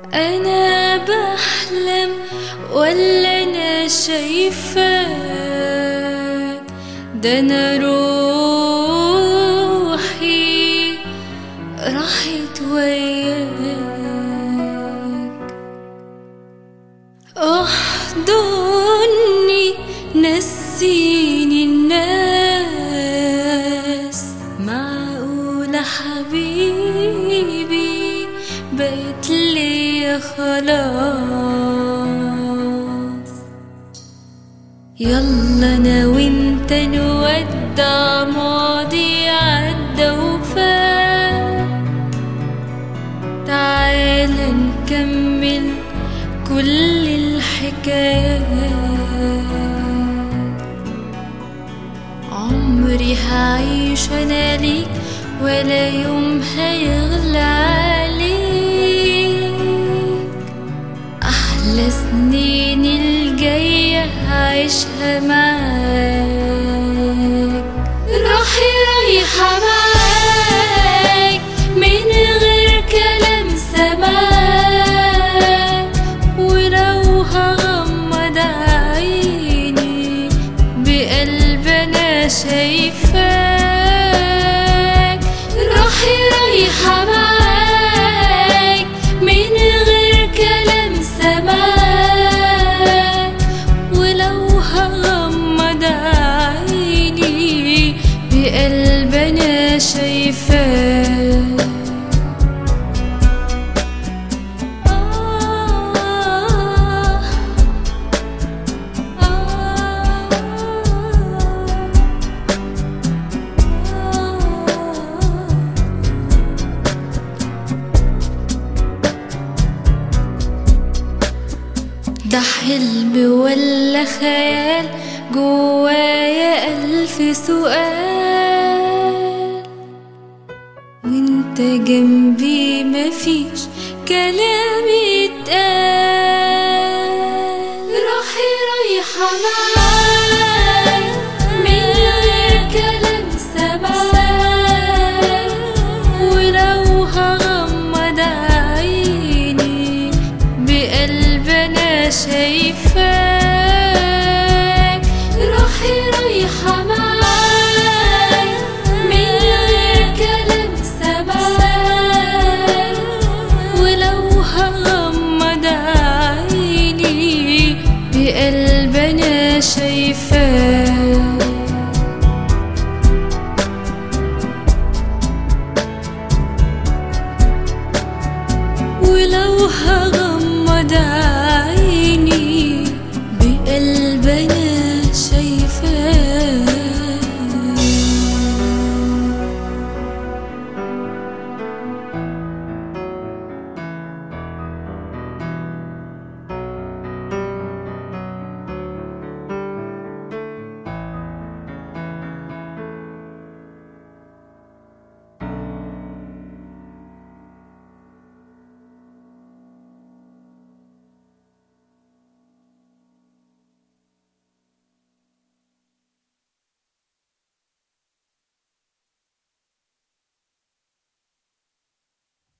أنا بحلم ولا أنا شايفاك ده أنا روحي راحت وياك احضني نسيني الناس معقولة حبيبي بقيت ليا خلاص يلا انا وانت نودع ماضي عدى وفات تعال نكمل كل الحكايات عمري هعيش انا ليك ولا يوم هيغلى عليك احلى سنين الجاية هعيشها معاك روحي رايحة معاك من غير كلام سماك ولو هغمض عيني بقلب انا شايفاك روحي رايحة معاك من غير كلام سماك ولو هغمض عيني بقلب انا شايفاك آه ده حلم ولا خيال جوايا ألف سؤال وانت جنبي مفيش كلام يتقال روحي رايحة معاك من غير كلام سماك ولو هغمض عيني بقلب انا شايفاك روحي رايحة معاك من غير كلام سماك ولو هغمض عيني بقلب انا شايفاك ولو هغمض